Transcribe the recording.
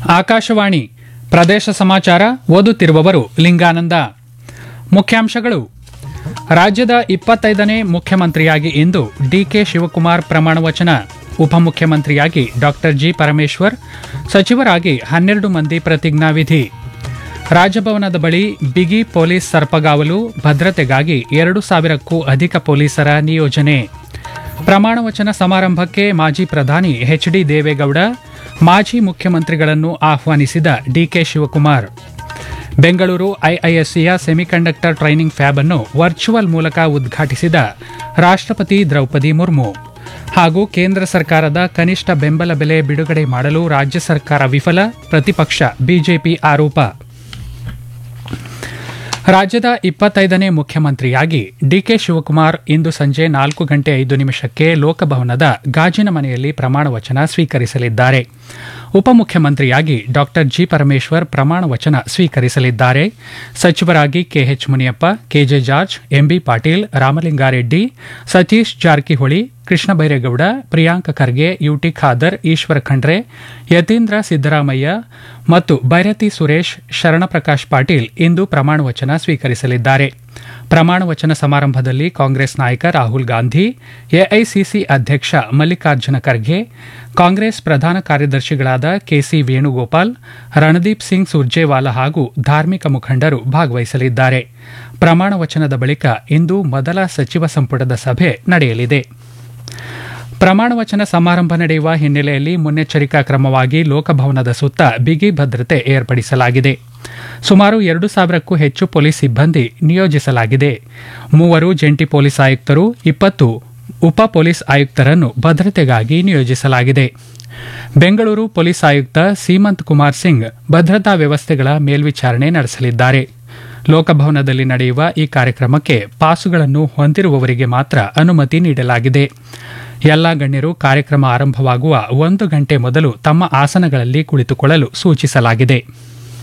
ಆಕಾಶವಾಣಿ ಪ್ರದೇಶ ಸಮಾಚಾರ ಓದುತ್ತಿರುವವರು ಲಿಂಗಾನಂದ ಮುಖ್ಯಾಂಶಗಳು ರಾಜ್ಯದ ಇಪ್ಪತ್ತೈದನೇ ಮುಖ್ಯಮಂತ್ರಿಯಾಗಿ ಇಂದು ಡಿಕೆ ಶಿವಕುಮಾರ್ ಪ್ರಮಾಣ ವಚನ ಉಪಮುಖ್ಯಮಂತ್ರಿಯಾಗಿ ಡಾಕ್ಟರ್ ಜಿ ಪರಮೇಶ್ವರ್ ಸಚಿವರಾಗಿ ಹನ್ನೆರಡು ಮಂದಿ ಪ್ರತಿಜ್ಞಾವಿಧಿ ರಾಜಭವನದ ಬಳಿ ಬಿಗಿ ಪೊಲೀಸ್ ಸರ್ಪಗಾವಲು ಭದ್ರತೆಗಾಗಿ ಎರಡು ಸಾವಿರಕ್ಕೂ ಅಧಿಕ ಪೊಲೀಸರ ನಿಯೋಜನೆ ಪ್ರಮಾಣ ವಚನ ಸಮಾರಂಭಕ್ಕೆ ಮಾಜಿ ಪ್ರಧಾನಿ ಎಚ್ ಡಿ ದೇವೇಗೌಡ ಮಾಜಿ ಮುಖ್ಯಮಂತ್ರಿಗಳನ್ನು ಆಹ್ವಾನಿಸಿದ ಡಿಕೆ ಶಿವಕುಮಾರ್ ಬೆಂಗಳೂರು ಐಐಎಸ್ಸಿಯ ಸೆಮಿಕಂಡಕ್ಟರ್ ಟ್ರೈನಿಂಗ್ ಫ್ಯಾಬ್ ಅನ್ನು ವರ್ಚುವಲ್ ಮೂಲಕ ಉದ್ಘಾಟಿಸಿದ ರಾಷ್ಟ್ರಪತಿ ದ್ರೌಪದಿ ಮುರ್ಮು ಹಾಗೂ ಕೇಂದ್ರ ಸರ್ಕಾರದ ಕನಿಷ್ಠ ಬೆಂಬಲ ಬೆಲೆ ಬಿಡುಗಡೆ ಮಾಡಲು ರಾಜ್ಯ ಸರ್ಕಾರ ವಿಫಲ ಪ್ರತಿಪಕ್ಷ ಬಿಜೆಪಿ ಆರೋಪ ರಾಜ್ಯದ ಇಪ್ಪತ್ತೈದನೇ ಮುಖ್ಯಮಂತ್ರಿಯಾಗಿ ಡಿಕೆ ಶಿವಕುಮಾರ್ ಇಂದು ಸಂಜೆ ನಾಲ್ಕು ಗಂಟೆ ಐದು ನಿಮಿಷಕ್ಕೆ ಲೋಕಭವನದ ಗಾಜಿನ ಮನೆಯಲ್ಲಿ ಪ್ರಮಾಣ ವಚನ ಸ್ವೀಕರಿಸಲಿದ್ದಾರೆ ಉಪಮುಖ್ಯಮಂತ್ರಿಯಾಗಿ ಡಾಕ್ಟರ್ ಜಿ ಪರಮೇಶ್ವರ್ ಪ್ರಮಾಣ ವಚನ ಸ್ವೀಕರಿಸಲಿದ್ದಾರೆ ಸಚಿವರಾಗಿ KH Muniyappa KJ George MB Patil Ramalinga Reddy Satish Jarkiholi Krishna Byre Gowda Priyank Kharge UT Khader Eshwar Khandre Yathindra Siddaramaiah ಮತ್ತು ಬೈರತಿ ಸುರೇಶ್ ಶರಣಪ್ರಕಾಶ್ ಪಾಟೀಲ್ ಇಂದು ಪ್ರಮಾಣ ವಚನ ಸ್ವೀಕರಿಸಲಿದ್ದಾರೆ ಪ್ರಮಾಣ ವಚನ ಸಮಾರಂಭದಲ್ಲಿ ಕಾಂಗ್ರೆಸ್ ನಾಯಕ ರಾಹುಲ್ ಗಾಂಧಿ ಎಐಸಿಸಿ ಅಧ್ಯಕ್ಷ ಮಲ್ಲಿಕಾರ್ಜುನ ಖರ್ಗೆ ಕಾಂಗ್ರೆಸ್ ಪ್ರಧಾನ ಕಾರ್ಯದರ್ಶಿಗಳಾದ ಕೆಸಿ ವೇಣುಗೋಪಾಲ್ ರಣದೀಪ್ ಸಿಂಗ್ ಸುರ್ಜೇವಾಲಾ ಹಾಗೂ ಧಾರ್ಮಿಕ ಮುಖಂಡರು ಭಾಗವಹಿಸಲಿದ್ದಾರೆ ಪ್ರಮಾಣ ವಚನದ ಬಳಿಕ ಇಂದು ಮೊದಲ ಸಚಿವ ಸಂಪುಟದ ಸಭೆ ನಡೆಯಲಿದೆ ಪ್ರಮಾಣ ವಚನ ಸಮಾರಂಭ ನಡೆಯುವ ಹಿನ್ನೆಲೆಯಲ್ಲಿ ಮುನ್ನೆಚ್ಚರಿಕಾ ಕ್ರಮವಾಗಿ ಲೋಕಭವನದ ಸುತ್ತ ಬಿಗಿ ಭದ್ರತೆ ಏರ್ಪಡಿಸಲಾಗಿದೆ ಸುಮಾರು ಎರಡು ಸಾವಿರಕ್ಕೂ ಹೆಚ್ಚು ಪೊಲೀಸ್ ಸಿಬ್ಬಂದಿ ನಿಯೋಜಿಸಲಾಗಿದೆ ಮೂವರು ಜಂಟಿ ಪೊಲೀಸ್ ಆಯುಕ್ತರು ಇಪ್ಪತ್ತು ಉಪ ಪೊಲೀಸ್ ಆಯುಕ್ತರನ್ನು ಭದ್ರತೆಗಾಗಿ ನಿಯೋಜಿಸಲಾಗಿದೆ ಬೆಂಗಳೂರು ಪೊಲೀಸ್ ಆಯುಕ್ತ ಸೀಮಂತ್ ಕುಮಾರ್ ಸಿಂಗ್ ಭದ್ರತಾ ವ್ಯವಸ್ಥೆಗಳ ಮೇಲ್ವಿಚಾರಣೆ ನಡೆಸಲಿದ್ದಾರೆ ಲೋಕಭವನದಲ್ಲಿ ನಡೆಯುವ ಈ ಕಾರ್ಯಕ್ರಮಕ್ಕೆ ಪಾಸುಗಳನ್ನು ಹೊಂದಿರುವವರಿಗೆ ಮಾತ್ರ ಅನುಮತಿ ನೀಡಲಾಗಿದೆ ಎಲ್ಲ ಗಣ್ಯರು ಕಾರ್ಯಕ್ರಮ ಆರಂಭವಾಗುವ ಒಂದು ಗಂಟೆ ಮೊದಲು ತಮ್ಮ ಆಸನಗಳಲ್ಲಿ ಕುಳಿತುಕೊಳ್ಳಲು ಸೂಚಿಸಲಾಗಿದೆ